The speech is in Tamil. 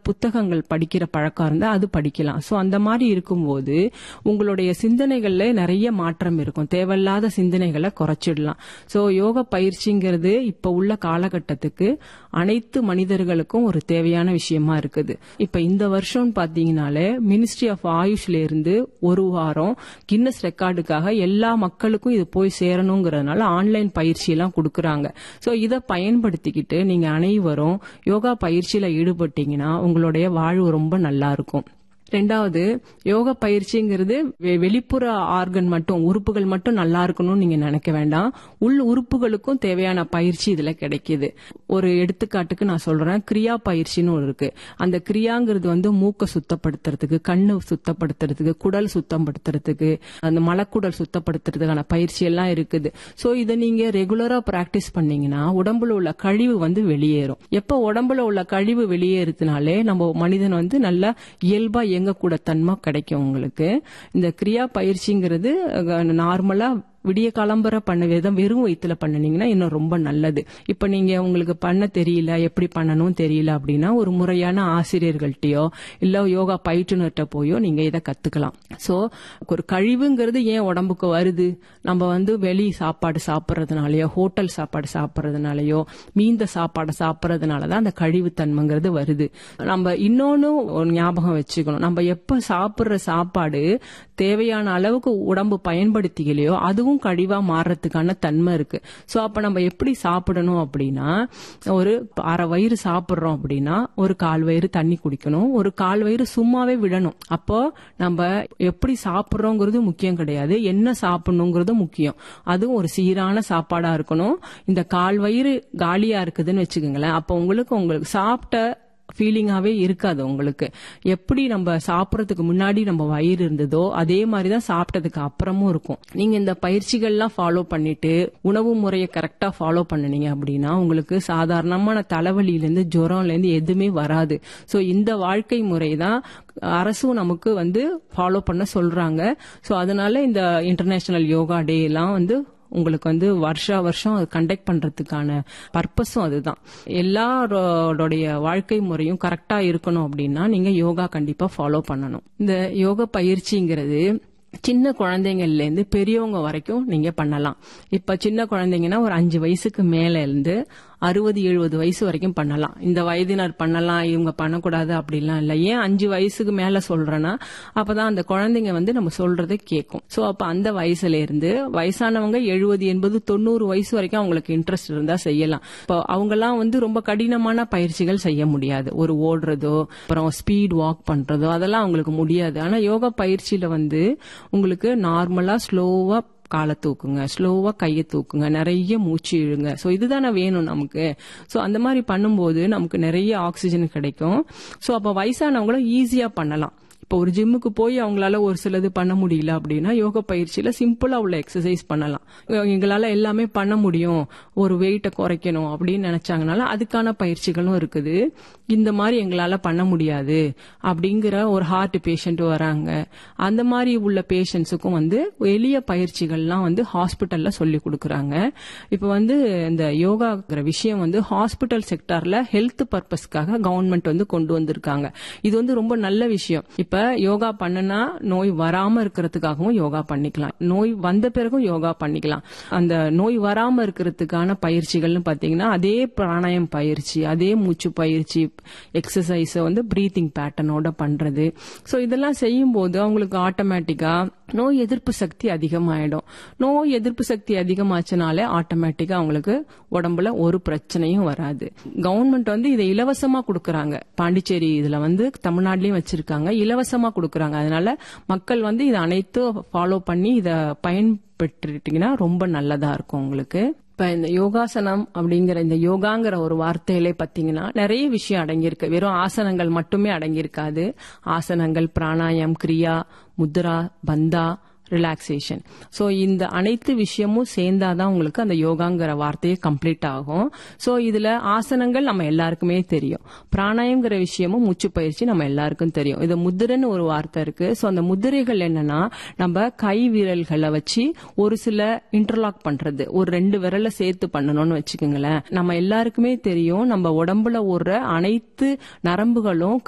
புத்தகங்கள் படிக்கிற பழக்கம் இருந்தா அது படிக்கலாம் சோ அந்த மாதிரி இருக்கும்போது உங்களுடைய சிந்தனைகள்ல நிறைய மாற்றம் இருக்கும் தேவையில்லாத சிந்தனைகளை குறைச்சிடலாம் சோ யோக பயிற்சிங்கிறது இப்ப உள்ள காலகட்டத்துக்கு அனைத்து மனிதர்களுக்கும் ஒரு தேவையான விஷயமா இருக்குது இப்ப இந்த வருஷம் பாத்தீங்கன்னாலே மினிஸ்ட்ரி ஆஃப் ஆயுஷ்ல இருந்து ஒரு வாரம் கின்னஸ் ரெக்கார்டுக்காக எல்லா மக்களுக்கும் இது போய் சேரணுங்கிறதுனால ஆன்லைன் பயிற்சி எல்லாம் கொடுக்கறாங்க சோ இதை பயன்படுத்திக்கிட்டு நீங்க அனைவரும் யோகா பயிற்சியில ஈடுபட்டீங்கன்னா உங்களுடைய வாழ்வு ரொம்ப நல்லா இருக்கும் ரெண்டாவது யோக பயிற்சிங்கிறது வெ- வெளிப்புற ஆர்கன் மட்டும் உறுப்புகள் மட்டும் நல்லா இருக்கணும்னு நீங்க நினைக்க வேண்டாம் உள் உறுப்புகளுக்கும் தேவையான பயிற்சி இதுல கிடைக்குது ஒரு எடுத்துக்காட்டுக்கு நான் சொல்றேன் கிரியா பயிற்சின்னு ஒரு இருக்கு அந்த கிரியாங்கிறது வந்து மூக்கை சுத்தப்படுத்துறதுக்கு கண்ணு சுத்தப்படுத்துறதுக்கு குடல் சுத்தப்படுத்துறதுக்கு அந்த மலக்குடல் சுத்தப்படுத்துறதுக்கான பயிற்சி எல்லாம் இருக்குது சோ இதை நீங்க ரெகுலரா பிராக்டிஸ் பண்ணீங்கன்னா உடம்புல உள்ள கழிவு வந்து வெளியேறும் எப்ப உடம்புல உள்ள கழிவு வெளியேறுதுனாலே நம்ம மனிதன் வந்து நல்ல இயல்பா இயங்கக்கூட தன்மை கிடைக்கும் உங்களுக்கு இந்த கிரியா பயிற்சிங்கிறது நார்மலா விடிய காலம்பர பண்ண விதம் வெறும் வயிற்றுல பண்ணுனீங்கன்னா இன்னும் ரொம்ப நல்லது இப்ப நீங்க உங்களுக்கு பண்ண தெரியல எப்படி பண்ணணும் தெரியல அப்படின்னா ஒரு முறையான ஆசிரியர்கள்ட்டயோ இல்ல யோகா பயிற்றுனர்கிட்ட போயோ நீங்க இதை கத்துக்கலாம் சோ ஒரு கழிவுங்கிறது ஏன் உடம்புக்கு வருது நம்ம வந்து வெளி சாப்பாடு சாப்பிட்றதுனாலயோ ஹோட்டல் சாப்பாடு சாப்பிட்றதுனாலயோ மீந்த சாப்பாடு சாப்பிட்றதுனாலதான் அந்த கழிவு தன்மைங்கிறது வருது நம்ம இன்னொன்னு ஒரு ஞாபகம் வச்சுக்கணும் நம்ம எப்ப சாப்பிடுற சாப்பாடு தேவையான அளவுக்கு உடம்பு பயன்படுத்திக்கலையோ அதுவும் கழிவா மாறுறதுக்கான தன்மை இருக்கு சோ அப்ப நம்ம எப்படி சாப்பிடணும் அப்படின்னா ஒரு அரை வயிறு சாப்பிடுறோம் அப்படின்னா ஒரு கால் வயிறு தண்ணி குடிக்கணும் ஒரு கால் வயிறு சும்மாவே விடணும் அப்போ நம்ம எப்படி சாப்பிடுறோங்கிறது முக்கியம் கிடையாது என்ன சாப்பிடணுங்கிறது முக்கியம் அதுவும் ஒரு சீரான சாப்பாடா இருக்கணும் இந்த கால் வயிறு காலியா இருக்குதுன்னு வச்சுக்கோங்களேன் அப்போ உங்களுக்கு உங்களுக்கு சாப்பிட்ட ஃபீலிங்காவே இருக்காது உங்களுக்கு எப்படி நம்ம சாப்பிடறதுக்கு முன்னாடி நம்ம வயிறு இருந்ததோ அதே மாதிரிதான் சாப்பிட்டதுக்கு அப்புறமும் இருக்கும் நீங்க இந்த பயிற்சிகள்லாம் ஃபாலோ பண்ணிட்டு உணவு முறையை கரெக்டா ஃபாலோ பண்ணுனீங்க அப்படின்னா உங்களுக்கு சாதாரணமான தலைவலியில இருந்து ஜுரம்ல இருந்து எதுவுமே வராது சோ இந்த வாழ்க்கை முறை தான் அரசும் நமக்கு வந்து ஃபாலோ பண்ண சொல்றாங்க சோ அதனால இந்த இன்டர்நேஷனல் யோகா டே எல்லாம் வந்து உங்களுக்கு வந்து வருஷா வருஷம் கண்டக்ட் பண்றதுக்கான பர்பஸும் அதுதான் எல்லாரோடைய வாழ்க்கை முறையும் கரெக்டா இருக்கணும் அப்படின்னா நீங்க யோகா கண்டிப்பா ஃபாலோ பண்ணணும் இந்த யோக பயிற்சிங்கிறது சின்ன குழந்தைங்கள்ல இருந்து பெரியவங்க வரைக்கும் நீங்க பண்ணலாம் இப்ப சின்ன குழந்தைங்கன்னா ஒரு அஞ்சு வயசுக்கு மேல இருந்து அறுபது எழுபது வயசு வரைக்கும் பண்ணலாம் இந்த வயதினர் பண்ணலாம் இவங்க பண்ணக்கூடாது அப்படிலாம் இல்ல ஏன் அஞ்சு வயசுக்கு மேல சொல்றேன்னா அப்பதான் அந்த குழந்தைங்க வந்து நம்ம சொல்றதை கேட்கும் சோ அப்ப அந்த வயசுல இருந்து வயசானவங்க எழுபது எண்பது தொண்ணூறு வயசு வரைக்கும் அவங்களுக்கு இன்ட்ரெஸ்ட் இருந்தா செய்யலாம் இப்போ அவங்க எல்லாம் வந்து ரொம்ப கடினமான பயிற்சிகள் செய்ய முடியாது ஒரு ஓடுறதோ அப்புறம் ஸ்பீட் வாக் பண்றதோ அதெல்லாம் அவங்களுக்கு முடியாது ஆனா யோகா பயிற்சியில வந்து உங்களுக்கு நார்மலா ஸ்லோவா காலை தூக்குங்க ஸ்லோவா கையை தூக்குங்க நிறைய மூச்சு இழுங்க ஸோ இதுதானே வேணும் நமக்கு ஸோ அந்த மாதிரி பண்ணும்போது நமக்கு நிறைய ஆக்சிஜன் கிடைக்கும் ஸோ அப்போ வயசானவங்களும் ஈஸியா பண்ணலாம் இப்போ ஒரு ஜிம்முக்கு போய் அவங்களால ஒரு சிலது பண்ண முடியல அப்படின்னா யோகா பயிற்சியில சிம்பிளா உள்ள எக்ஸசைஸ் பண்ணலாம் எங்களால எல்லாமே பண்ண முடியும் ஒரு வெயிட்டை குறைக்கணும் அப்படின்னு நினைச்சாங்கனால அதுக்கான பயிற்சிகளும் இருக்குது இந்த மாதிரி எங்களால பண்ண முடியாது அப்படிங்கிற ஒரு ஹார்ட் பேஷண்ட் வராங்க அந்த மாதிரி உள்ள பேஷண்ட்ஸுக்கும் வந்து எளிய பயிற்சிகள்லாம் வந்து ஹாஸ்பிட்டல்ல சொல்லி கொடுக்கறாங்க இப்ப வந்து இந்த யோகாங்கிற விஷயம் வந்து ஹாஸ்பிட்டல் செக்டார்ல ஹெல்த் பர்பஸ்க்காக கவர்மெண்ட் வந்து கொண்டு வந்திருக்காங்க இது வந்து ரொம்ப நல்ல விஷயம் இப்ப யோகா பண்ணுனா நோய் வராம இருக்கிறதுக்காகவும் யோகா பண்ணிக்கலாம் நோய் வந்த பிறகும் யோகா பண்ணிக்கலாம் அந்த நோய் வராம இருக்கிறதுக்கான பயிற்சிகள்னு பாத்தீங்கன்னா அதே பிராணாயம் பயிற்சி அதே மூச்சு பயிற்சி எக்ஸசைஸ் வந்து பிரீத்திங் பேட்டர்னோட பண்றது சோ இதெல்லாம் செய்யும் போது அவங்களுக்கு ஆட்டோமேட்டிக்கா நோய் எதிர்ப்பு சக்தி அதிகமாயிடும் நோய் எதிர்ப்பு சக்தி அதிகமாச்சுனாலே ஆட்டோமேட்டிக்கா அவங்களுக்கு உடம்புல ஒரு பிரச்சனையும் வராது கவர்மெண்ட் வந்து இதை இலவசமா கொடுக்கறாங்க பாண்டிச்சேரி இதுல வந்து தமிழ்நாட்டிலயும் வச்சிருக்காங்க இலவசமா கொடுக்கறாங்க அதனால மக்கள் வந்து இதை அனைத்தும் ஃபாலோ பண்ணி இதை பயன்பெற்றுட்டீங்கன்னா ரொம்ப நல்லதா இருக்கும் உங்களுக்கு இப்ப இந்த யோகாசனம் அப்படிங்கிற இந்த யோகாங்கிற ஒரு வார்த்தையிலே பாத்தீங்கன்னா நிறைய விஷயம் அடங்கியிருக்கு வெறும் ஆசனங்கள் மட்டுமே அடங்கியிருக்காது ஆசனங்கள் பிராணாயம் கிரியா முத்ரா பந்தா ரிலாக்ஸேஷன் ஸோ இந்த அனைத்து விஷயமும் சேர்ந்தாதான் உங்களுக்கு அந்த யோகாங்கிற வார்த்தையே கம்ப்ளீட் ஆகும் ஸோ இதுல ஆசனங்கள் நம்ம எல்லாருக்குமே தெரியும் பிராணாயம்ங்கிற விஷயமும் மூச்சு பயிற்சி நம்ம எல்லாருக்கும் தெரியும் இது முதிரைன்னு ஒரு வார்த்தை இருக்கு ஸோ அந்த முதிரைகள் என்னன்னா நம்ம கை விரல்களை வச்சு ஒரு சில இன்டர்லாக் பண்றது ஒரு ரெண்டு விரலை சேர்த்து பண்ணணும்னு வச்சுக்கோங்களேன் நம்ம எல்லாருக்குமே தெரியும் நம்ம உடம்புல ஓடுற அனைத்து நரம்புகளும்